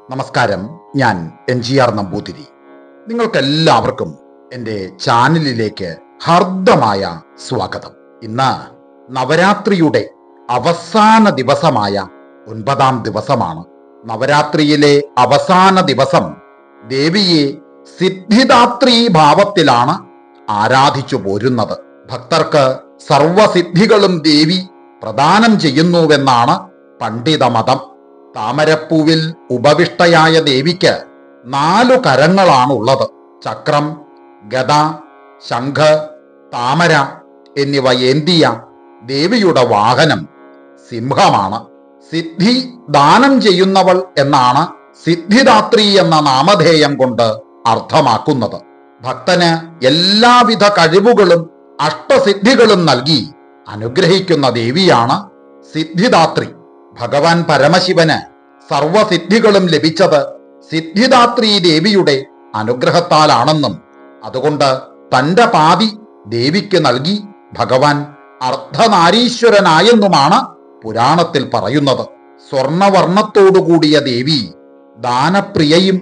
നമസ്കാരം ഞാൻ N G R Namboothiri നിങ്ങൾക്കെല്ലാവർക്കും എൻ്റെ ചാനലിലേക്ക് ഹർദ്ദമായ സ്വാഗതം ഇന്ന് നവരാത്രിയുടെ അവസാന ദിവസമായ ഒൻപതാം ദിവസമാണ് നവരാത്രിയിലെ അവസാന ദിവസം ദേവിയെ സിദ്ധിദാത്രീ ഭാവത്തിലാണ് ആരാധിച്ചു പോരുന്നത് ഭക്തർക്ക് സർവസിദ്ധികളും ദേവി പ്രദാനം ചെയ്യുന്നുവെന്നാണ് പണ്ഡിതമതം താമരപ്പൂവിൽ ഉപവിഷ്ടയായ ദേവിക്ക് നാലു കരങ്ങളാണുള്ളത് ചക്രം ഗദ ശംഖ് താമര എന്നിവ ഏന്തിയ ദേവിയുടെ വാഹനം സിംഹമാണ് സിദ്ധി ദാനം ചെയ്യുന്നവൾ എന്നാണ് സിദ്ധിദാത്രി എന്ന നാമധേയം കൊണ്ട് അർത്ഥമാക്കുന്നത് ഭക്തന് എല്ലാവിധ കഴിവുകളും അഷ്ടസിദ്ധികളും നൽകി അനുഗ്രഹിക്കുന്ന ദേവിയാണ് സിദ്ധിദാത്രി ഭഗവാൻ പരമശിവന് സർവസിദ്ധികളും ലഭിച്ചത് സിദ്ധിദാത്രി ദേവിയുടെ അനുഗ്രഹത്താലാണെന്നും അതുകൊണ്ട് തന്റെ പാതി ദേവിക്ക് നൽകി ഭഗവാൻ അർദ്ധനാരീശ്വരനായെന്നുമാണ് പുരാണത്തിൽ പറയുന്നത് സ്വർണവർണ്ണത്തോടുകൂടിയ ദേവി ദാനപ്രിയയും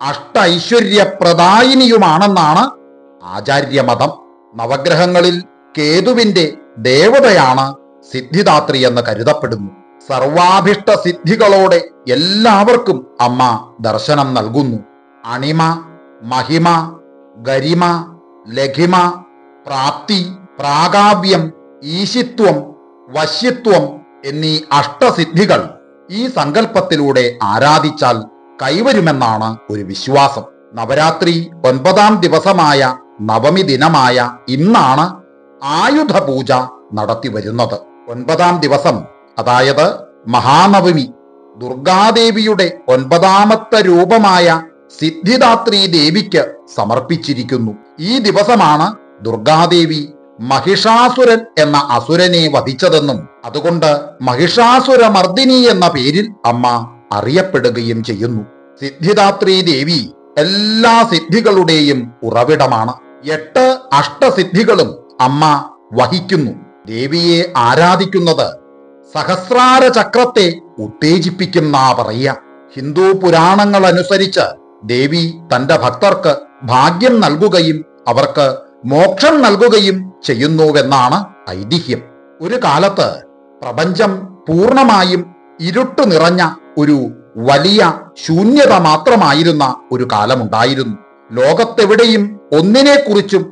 അഷ്ടൈശ്വര്യപ്രദായിനിയുമാണെന്നാണ് ആചാര്യമതം നവഗ്രഹങ്ങളിൽ കേതുവിന്റെ ദേവതയാണ് സിദ്ധിദാത്രി എന്ന് കരുതപ്പെടുന്നു സർവാഭിഷ്ട സിദ്ധികളോടെ എല്ലാവർക്കും അമ്മ ദർശനം നൽകുന്നു അണിമ മഹിമ ഗരിമ ലഘിമ പ്രാപ്തി പ്രാകാവ്യം ഈശിത്വം വശ്യത്വം എന്നീ അഷ്ടസിദ്ധികൾ ഈ സങ്കല്പത്തിലൂടെ ആരാധിച്ചാൽ കൈവരുമെന്നാണ് ഒരു വിശ്വാസം നവരാത്രി ഒൻപതാം ദിവസമായ നവമി ദിനമായ ഇന്നാണ് ആയുധ പൂജ നടത്തി വരുന്നത് ഒൻപതാം ദിവസം അതായത് മഹാനവമി ദുർഗാദേവിയുടെ ഒൻപതാമത്തെ രൂപമായ സിദ്ധിദാത്രി ദേവിക്ക് സമർപ്പിച്ചിരിക്കുന്നു ഈ ദിവസമാണ് ദുർഗാദേവി മഹിഷാസുരൻ എന്ന അസുരനെ വധിച്ചതെന്നും അതുകൊണ്ട് മഹിഷാസുരമർദിനി എന്ന പേരിൽ അമ്മ അറിയപ്പെടുകയും ചെയ്യുന്നു സിദ്ധിദാത്രി ദേവി എല്ലാ സിദ്ധികളുടെയും ഉറവിടമാണ് എട്ട് അഷ്ടസിദ്ധികളും അമ്മ വഹിക്കുന്നു ദേവിയെ ആരാധിക്കുന്നത് സഹസ്രാര ചക്രത്തെ ഉത്തേജിപ്പിക്കുന്ന പറയുക ഹിന്ദു പുരാണങ്ങൾ അനുസരിച്ച് ദേവി തന്റെ ഭക്തർക്ക് ഭാഗ്യം നൽകുകയും അവർക്ക് മോക്ഷം നൽകുകയും ചെയ്യുന്നുവെന്നാണ് ഐതിഹ്യം ഒരു കാലത്ത് പ്രപഞ്ചം പൂർണ്ണമായും ഇരുട്ട് നിറഞ്ഞ ഒരു വലിയ ശൂന്യത മാത്രമായിരുന്ന ഒരു കാലമുണ്ടായിരുന്നു ലോകത്തെവിടെയും ഒന്നിനെക്കുറിച്ചും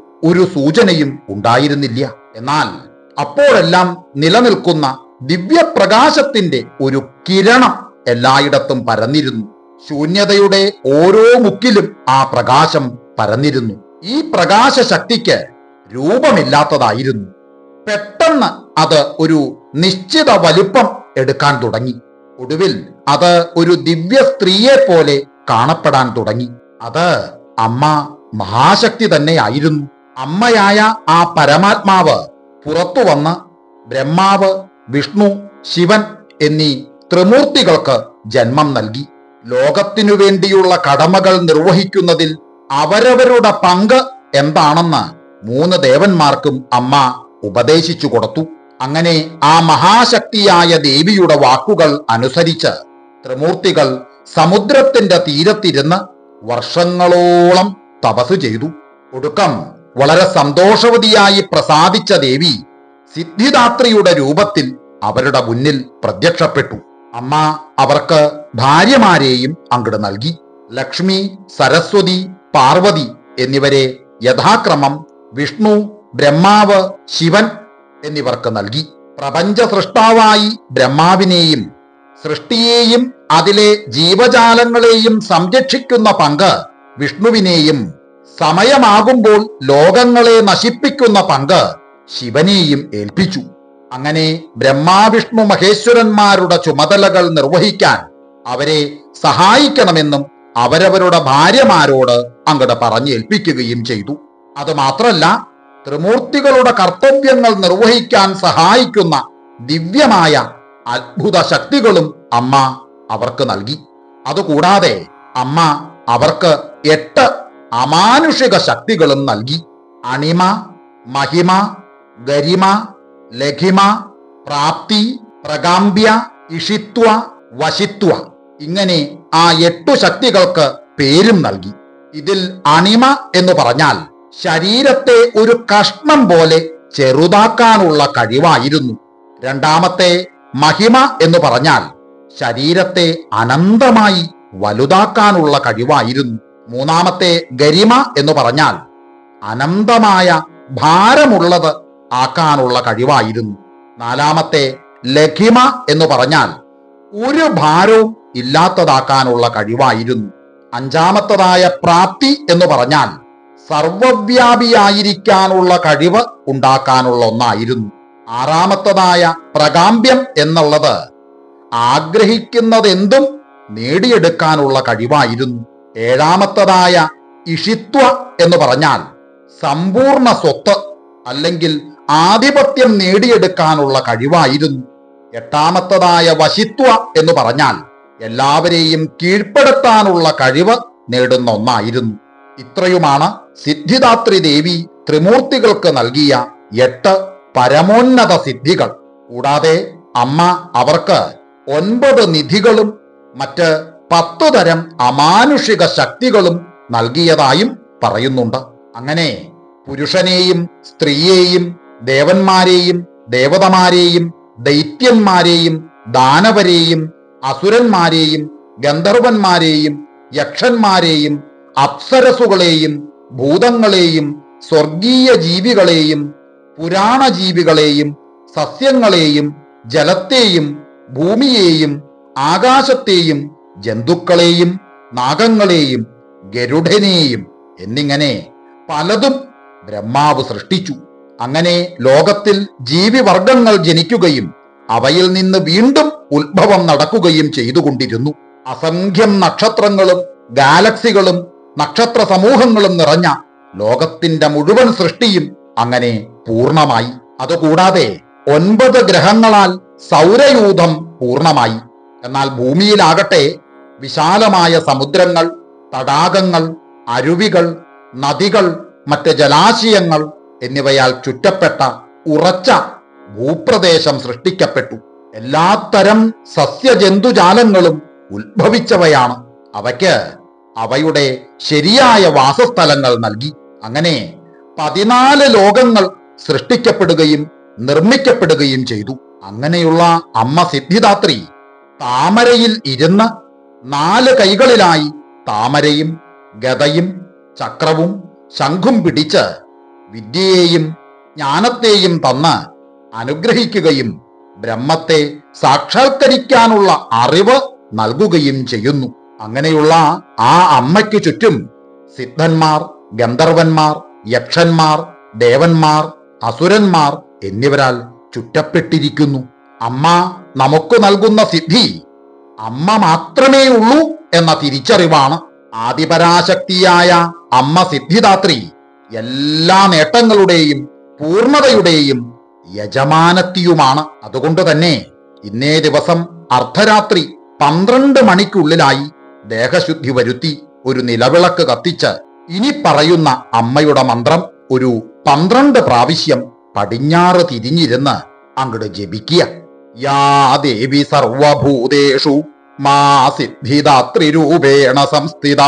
ഒരു സൂചനയും ഉണ്ടായിരുന്നില്ല എന്നാൽ അപ്പോഴെല്ലാം നിലനിൽക്കുന്ന ദിവ്യപ്രകാശത്തിന്റെ ഒരു കിരണം എല്ലായിടത്തും പരന്നിരുന്നു ശൂന്യതയുടെ ഓരോ മുക്കിലും ആ പ്രകാശം പരന്നിരുന്നു ഈ പ്രകാശ ശക്തിക്ക് രൂപമില്ലാത്തതായിരുന്നു പെട്ടെന്ന് അത് ഒരു നിശ്ചിത വലുപ്പം എടുക്കാൻ തുടങ്ങി ഒടുവിൽ അത് ഒരു ദിവ്യ സ്ത്രീയെ പോലെ കാണപ്പെടാൻ തുടങ്ങി അത് അമ്മ മഹാശക്തി തന്നെയായിരുന്നു അമ്മയായ ആ പരമാത്മാവ് പുറത്തു വന്ന് ബ്രഹ്മാവ് വിഷ്ണു ശിവൻ എന്നീ ത്രിമൂർത്തികൾക്ക് ജന്മം നൽകി ലോകത്തിനു വേണ്ടിയുള്ള കടമകൾ നിർവഹിക്കുന്നതിൽ അവരവരുടെ പങ്ക് എന്താണെന്ന് മൂന്ന് ദേവന്മാർക്കും അമ്മ ഉപദേശിച്ചു കൊടുത്തു അങ്ങനെ ആ മഹാശക്തിയായ ദേവിയുടെ വാക്കുകൾ അനുസരിച്ച് ത്രിമൂർത്തികൾ സമുദ്രത്തിന്റെ തീരത്തിരുന്ന് വർഷങ്ങളോളം തപസ് ചെയ്തു ഒടുക്കം വളരെ സന്തോഷവതിയായി പ്രസാദിച്ച ദേവി സിദ്ധിദാത്രിയുടെ രൂപത്തിൽ അവരുടെ മുന്നിൽ പ്രത്യക്ഷപ്പെട്ടു അമ്മ അവർക്ക് ഭാര്യമാരെയും അങ്ങട് നൽകി ലക്ഷ്മി സരസ്വതി പാർവതി എന്നിവരെ യഥാക്രമം വിഷ്ണു ബ്രഹ്മാവ് ശിവൻ എന്നിവർക്ക് നൽകി പ്രപഞ്ച സൃഷ്ടാവായി ബ്രഹ്മാവിനെയും സൃഷ്ടിയെയും അതിലെ ജീവജാലങ്ങളെയും സംരക്ഷിക്കുന്ന പങ്ക് വിഷ്ണുവിനെയും സമയമാകുമ്പോൾ ലോകങ്ങളെ നശിപ്പിക്കുന്ന പങ്ക് ശിവനെയും ഏൽപ്പിച്ചു അങ്ങനെ ബ്രഹ്മാവിഷ്ണു മഹേശ്വരന്മാരുടെ ചുമതലകൾ നിർവഹിക്കാൻ അവരെ സഹായിക്കണമെന്നും അവരവരുടെ ഭാര്യമാരോട് അങ്ങട് പറഞ്ഞേൽപ്പിക്കുകയും ചെയ്തു അത് മാത്രല്ല ത്രിമൂർത്തികളുടെ കർത്തവ്യങ്ങൾ നിർവഹിക്കാൻ സഹായിക്കുന്ന ദിവ്യമായ അത്ഭുത ശക്തികളും അമ്മ അവർക്ക് നൽകി അതുകൂടാതെ അമ്മ അവർക്ക് എട്ട് അമാനുഷിക ശക്തികളും നൽകി അണിമ മഹിമ ഗരിമ ലഘിമ പ്രാപ്തി പ്രകാമ്പ്യ ഇഷിത്വ വശിത്വ ഇങ്ങനെ ആ എട്ടു ശക്തികൾക്ക് പേരും നൽകി ഇതിൽ അണിമ എന്ന് പറഞ്ഞാൽ ശരീരത്തെ ഒരു കഷ്ണം പോലെ ചെറുതാക്കാനുള്ള കഴിവായിരുന്നു രണ്ടാമത്തെ മഹിമ എന്ന് പറഞ്ഞാൽ ശരീരത്തെ അനന്തമായി വലുതാക്കാനുള്ള കഴിവായിരുന്നു മൂന്നാമത്തെ ഗരിമ എന്ന് പറഞ്ഞാൽ അനന്തമായ ഭാരമുള്ളത് ആക്കാനുള്ള കഴിവായിരുന്നു നാലാമത്തെ ലഘിമ എന്ന് പറഞ്ഞാൽ ഒരു ഭാരവും ഇല്ലാത്തതാക്കാനുള്ള കഴിവായിരുന്നു അഞ്ചാമത്തതായ പ്രാപ്തി എന്ന് പറഞ്ഞാൽ സർവവ്യാപിയായിരിക്കാനുള്ള കഴിവ് ഉണ്ടാക്കാനുള്ള ഒന്നായിരുന്നു ആറാമത്തതായ പ്രകാമ്പ്യം എന്നുള്ളത് ആഗ്രഹിക്കുന്നതെന്തും നേടിയെടുക്കാനുള്ള കഴിവായിരുന്നു ഏഴാമത്തതായ ഇഷിത്വ എന്ന് പറഞ്ഞാൽ സമ്പൂർണ്ണ സ്വത്ത് അല്ലെങ്കിൽ ആധിപത്യം നേടിയെടുക്കാനുള്ള കഴിവായിരുന്നു എട്ടാമത്തതായ വശിത്വ എന്ന് പറഞ്ഞാൽ എല്ലാവരെയും കീഴ്പ്പെടുത്താനുള്ള കഴിവ് നേടുന്ന ഒന്നായിരുന്നു ഇത്രയുമാണ് സിദ്ധിദാത്രി ദേവി ത്രിമൂർത്തികൾക്ക് നൽകിയ എട്ട് പരമോന്നത സിദ്ധികൾ കൂടാതെ അമ്മ അവർക്ക് ഒൻപത് നിധികളും മറ്റ് പത്തു തരം അമാനുഷിക ശക്തികളും നൽകിയതായും പറയുന്നുണ്ട് അങ്ങനെ പുരുഷനെയും സ്ത്രീയെയും ദേവന്മാരെയും ദേവതമാരെയും ദൈത്യന്മാരെയും ദാനവരെയും അസുരന്മാരെയും ഗന്ധർവന്മാരെയും യക്ഷന്മാരെയും അപ്സരസുകളെയും ഭൂതങ്ങളെയും സ്വർഗീയ ജീവികളെയും പുരാണ ജീവികളെയും സസ്യങ്ങളെയും ജലത്തെയും ഭൂമിയെയും ആകാശത്തെയും ജന്തുക്കളെയും നാഗങ്ങളെയും ഗരുഡനെയും എന്നിങ്ങനെ പലതും ബ്രഹ്മാവ് സൃഷ്ടിച്ചു അങ്ങനെ ലോകത്തിൽ ജീവിവർഗങ്ങൾ ജനിക്കുകയും അവയിൽ നിന്ന് വീണ്ടും ഉത്ഭവം നടക്കുകയും ചെയ്തുകൊണ്ടിരുന്നു അസംഖ്യം നക്ഷത്രങ്ങളും ഗാലക്സികളും നക്ഷത്ര സമൂഹങ്ങളും നിറഞ്ഞ ലോകത്തിന്റെ മുഴുവൻ സൃഷ്ടിയും അങ്ങനെ പൂർണ്ണമായി അതുകൂടാതെ ഒൻപത് ഗ്രഹങ്ങളാൽ സൗരയൂഥം പൂർണ്ണമായി എന്നാൽ ഭൂമിയിലാകട്ടെ വിശാലമായ സമുദ്രങ്ങൾ തടാകങ്ങൾ അരുവികൾ നദികൾ മറ്റ് ജലാശയങ്ങൾ എന്നിവയാൽ ചുറ്റപ്പെട്ട ഉറച്ച ഭൂപ്രദേശം സൃഷ്ടിക്കപ്പെട്ടു എല്ലാത്തരം സസ്യജന്തുജാലങ്ങളും ഉത്ഭവിച്ചവയാണ് അവയ്ക്ക് അവയുടെ ശരിയായ വാസസ്ഥലങ്ങൾ നൽകി അങ്ങനെ പതിനാല് ലോകങ്ങൾ സൃഷ്ടിക്കപ്പെടുകയും നിർമ്മിക്കപ്പെടുകയും ചെയ്തു അങ്ങനെയുള്ള അമ്മ സിദ്ധിദാത്രി താമരയിൽ ഇരുന്ന് നാല് കൈകളിലായി താമരയും ഗതയും ചക്രവും ശംഖും പിടിച്ച് വിദ്യയെയും ജ്ഞാനത്തെയും തന്ന് അനുഗ്രഹിക്കുകയും ബ്രഹ്മത്തെ സാക്ഷാത്കരിക്കാനുള്ള അറിവ് നൽകുകയും ചെയ്യുന്നു അങ്ങനെയുള്ള ആ അമ്മയ്ക്ക് ചുറ്റും സിദ്ധന്മാർ ഗന്ധർവന്മാർ യക്ഷന്മാർ ദേവന്മാർ അസുരന്മാർ എന്നിവരാൽ ചുറ്റപ്പെട്ടിരിക്കുന്നു അമ്മ നമുക്ക് നൽകുന്ന സിദ്ധി അമ്മ മാത്രമേ ഉള്ളൂ എന്ന തിരിച്ചറിവാണ് ആദിപരാശക്തിയായ അമ്മ സിദ്ധിദാത്രി എല്ലാ നേട്ടങ്ങളുടെയും പൂർണതയുടെയും യജമാനത്തിയുമാണ് അതുകൊണ്ട് തന്നെ ഇന്നേ ദിവസം അർദ്ധരാത്രി പന്ത്രണ്ട് മണിക്കുള്ളിലായി ദേഹശുദ്ധി വരുത്തി ഒരു നിലവിളക്ക് കത്തിച്ച് ഇനി പറയുന്ന അമ്മയുടെ മന്ത്രം ഒരു പന്ത്രണ്ട് പ്രാവശ്യം പടിഞ്ഞാറ് തിരിഞ്ഞിരുന്ന് അങ്ങോട്ട് ജപിക്കുക യാ ദേവി സർവഭൂതേഷു മാ സിദ്ധിദാത്രിരൂപേണ സംസ്ഥിത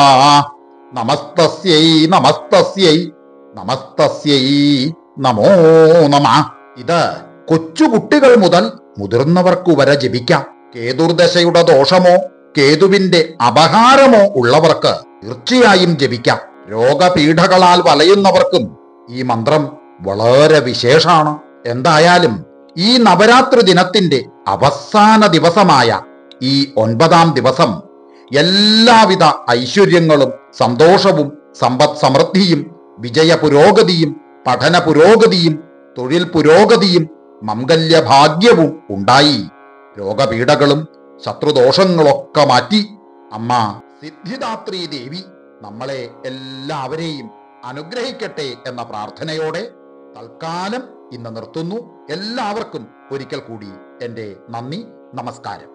നമസ്തസ്യൈ നമസ്തസ്യൈ നമസ്തസ്യൈ നമോ നമ ഇത് കൊച്ചുകുട്ടികൾ മുതൽ മുതിർന്നവർക്കു വരെ ജപിക്കാം കേതുർദശയുടെ ദോഷമോ കേതുവിന്റെ അപഹാരമോ ഉള്ളവർക്ക് തീർച്ചയായും ജപിക്കാം രോഗപീഠകളാൽ വലയുന്നവർക്കും ഈ മന്ത്രം വളരെ വിശേഷാണ് എന്തായാലും ഈ നവരാത്രി ദിനത്തിന്റെ അവസാന ദിവസമായ ഈ ഒൻപതാം ദിവസം എല്ലാവിധ ഐശ്വര്യങ്ങളും സന്തോഷവും സമ്പദ് സമൃദ്ധിയും വിജയ പുരോഗതിയും പഠന പുരോഗതിയും തൊഴിൽ പുരോഗതിയും മംഗല്യഭാഗ്യവും ഉണ്ടായി രോഗപീഠകളും ശത്രുദോഷങ്ങളൊക്കെ മാറ്റി അമ്മ സിദ്ധിദാത്രി ദേവി നമ്മളെ എല്ലാവരെയും അനുഗ്രഹിക്കട്ടെ എന്ന പ്രാർത്ഥനയോടെ തൽക്കാലം ഇന്ന് നിർത്തുന്നു എല്ലാവർക്കും ഒരിക്കൽ കൂടി എൻ്റെ നന്ദി നമസ്കാരം